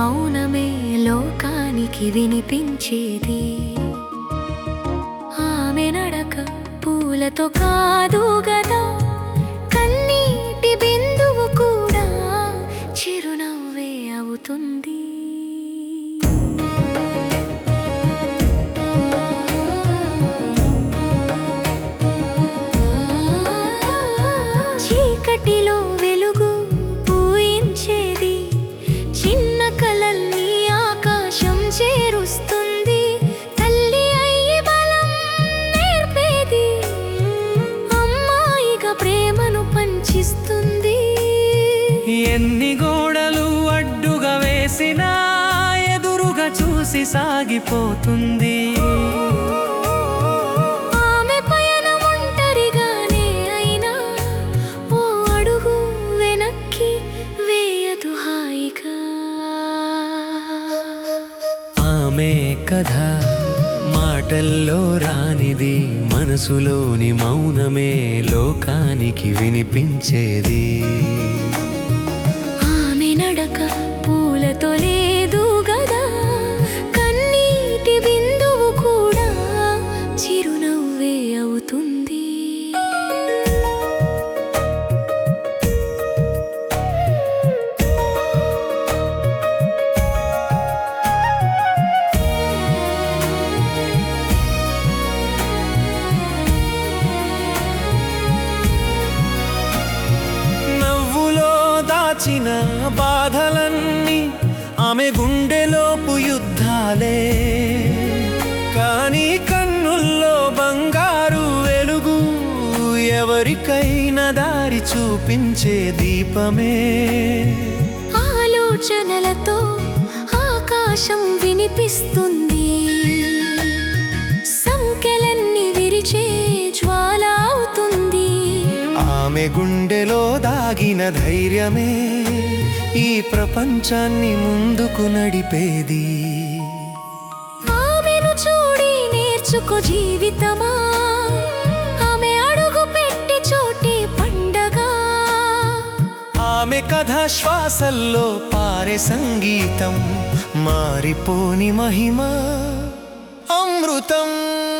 మౌనమే లోకానికి వినిపించేది ఆమె నడక పూలతో కాదు గదా కన్నీటి బిందువు కూడా చిరునవ్వే అవుతుంది చీకటిలో వెలుగు పూయించేది చిన్న కలల్ని ఆకాశం చేరుస్తుంది తల్లి అయ్యి బలం నేర్పేది అమ్మాయిగా ప్రేమను పంచిస్తుంది ఎన్ని గోడలు అడ్డుగా వేసినా ఎదురుగా చూసి సాగిపోతుంది ఆమె పయనం ఒంటరిగానే అయినా ఓ అడుగు వెనక్కి వేయదు హాయిగా ఆమె కథ మాటల్లో రానిది మనసులోని మౌనమే లోకానికి వినిపించేది ఆమె నడక పూలతో లేదు గదా కన్నీటి బిందువు కూడా చిరునవ్వే అవుతుంది నవ్వులో దాచిన బాధలన్నీ ఆమె గుండెలోపు యుద్ధాలే కానీ కన్నుల్లో బంగారు వెలుగు ఎవరికైనా దారి చూపించే దీపమే ఆలోచనలతో ఆకాశం వినిపిస్తుంది సంకెలన్నీ విరిచే జ్వాల అవుతుంది ఆమె గుండెలో దాగిన ధైర్యమే ఈ ప్రపంచాన్ని ముందుకు నడిపేది ఆమెను చూడి నేర్చుకో జీవితమా ఆమె అడుగు పెట్టి చోటి పండగ ఆమె కథ శ్వాసల్లో పారే సంగీతం మారిపోని మహిమ అమృతం